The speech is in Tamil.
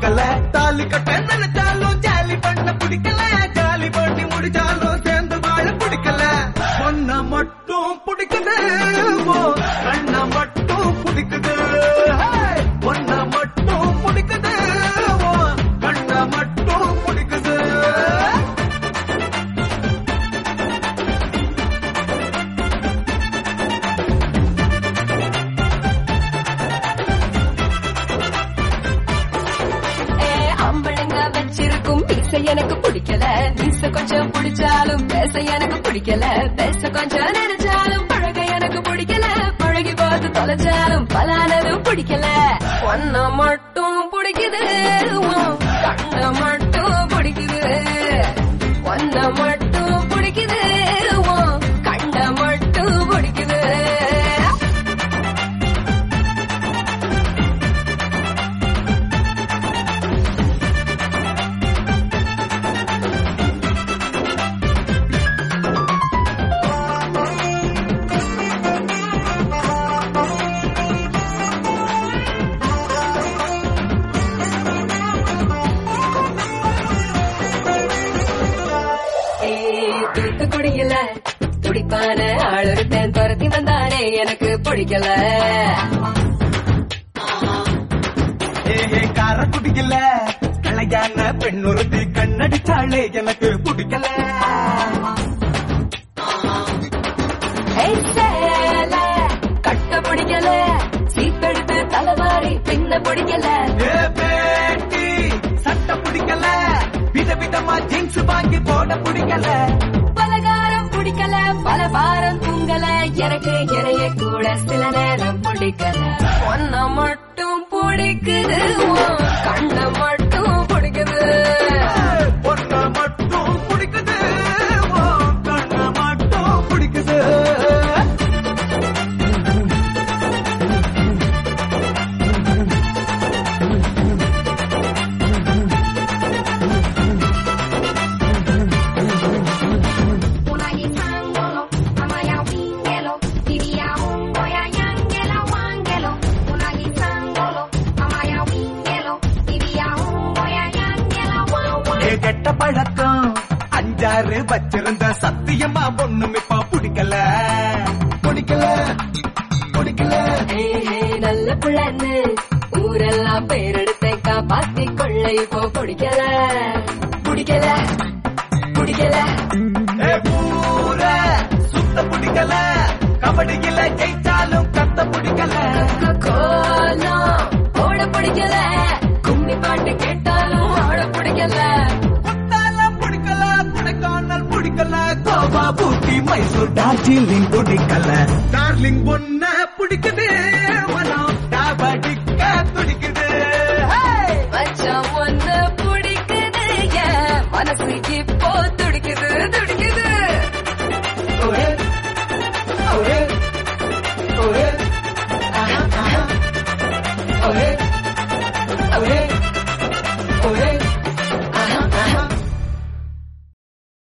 பிடிக்கல தாலி கட்ட நினைச்சாலும் ஜாலி பண்ண பிடிக்கல ஜாலி பண்ணி முடிச்சாலும் சேர்ந்து வாழ பிடிக்கல ஒன்ன மட்டும் பிடிக்குது ஓ, கண்ண மட்டும் பிடிக்குது ஒன்ன மட்டும் பிடிக்குது ஓ, கண்ண மட்டும் பிடிக்குது ஏ, ஆம்பளைங்க வச்சிருக்கும் மீச எனக்கு பிடிக்கல மீச கொஞ்சம் பிடிச்சாலும் பேச எனக்கு பிடிக்கல பேச கொஞ்சம் நினைச்சாலும் பழக எனக்கு பிடிக்கல பழகி பார்த்து தொலைச்சாலும் பலானதும் பிடிக்கல ஒன்ன மட்டும் பிடிக்குது உன் கண்ண மட்டும் பிடிக்குது ஒன்ன மட்டும் பிடிக்குது உன் கண்ண மட்டும் பிடிக்குது ஏய், தூத்துக்குடியில துடிப்பான ஆளொருத்தன் துரத்தி வந்தானே எனக்கு பிடிக்கல ஏ காரக்குடியில கலையான பெண் ஒருத்தி கண்ணடிச்சாளே எனக்கு பிடிக்கல ஏய், சேல கட்ட பிடிக்கல சீப்பெடுத்து தலைவாரி பின்ன பிடிக்கல ஏ பேட்டி சட்டை பிடிக்கல விதவிதமா ஜீன்ஸ் வாங்கி போட பிடிக்கல பலகாரம் பிடிக்கல பல வாரம் தூங்கல எனக்கு இறைய கூட சில நேரம் பிடிக்கல ஒன்ன மட்டும் பிடிக்குது உன் கண்ண மட்டும் பிடிக்குது பொண்ண மட்டும் பிடிக்குது ஓ, கண்ண மட்டும் பிடிக்குது Una guisangolo, amaya wingelo, vivía un goya yangela wangelo. Una guisangolo, amaya wingelo, vivía un goya yangela wangelo. ஏ கெட்ட பழக்கம் அஞ்சாறு வச்சிருந்த சத்தியமா ஒண்ணும் இப்ப பிடிக்கல பிடிக்கல பிடிக்கல ஏஹே, நல்ல புள்ளன்னு ஊரெல்லாம் பேரெடுத்த காப்பாத்தி கொள்ள இப்போ பிடிக்கல பிடிக்கல பிடிக்கல ஏ பூர சுத்த பிடிக்கல கபடியில ஜெயிச்சாலும் கத்த பிடிக்கல கோலம் ஓட பிடிக்கல கும்மி பாட்டு கேட்டாலும் ஆட பிடிக்கல குத்தாலம் பிடிக்கல கொடைக்கானல் பிடிக்கல கோவா பூட்டி மைசூர் டார்ஜிலிங் பிடிக்கல டார்லிங் பொண்ண பிடிக்குது மனம் டாபடிக்க பிடிக்குது Hey! மச்சான் ஒன்னு பிடிக்குது என் மனசு இப்போ துடிக்குது துடிக்குது ஒரே ஒரே ஒரே ஆஹா, ஆஹா. ஒரே ஒரே ஒரே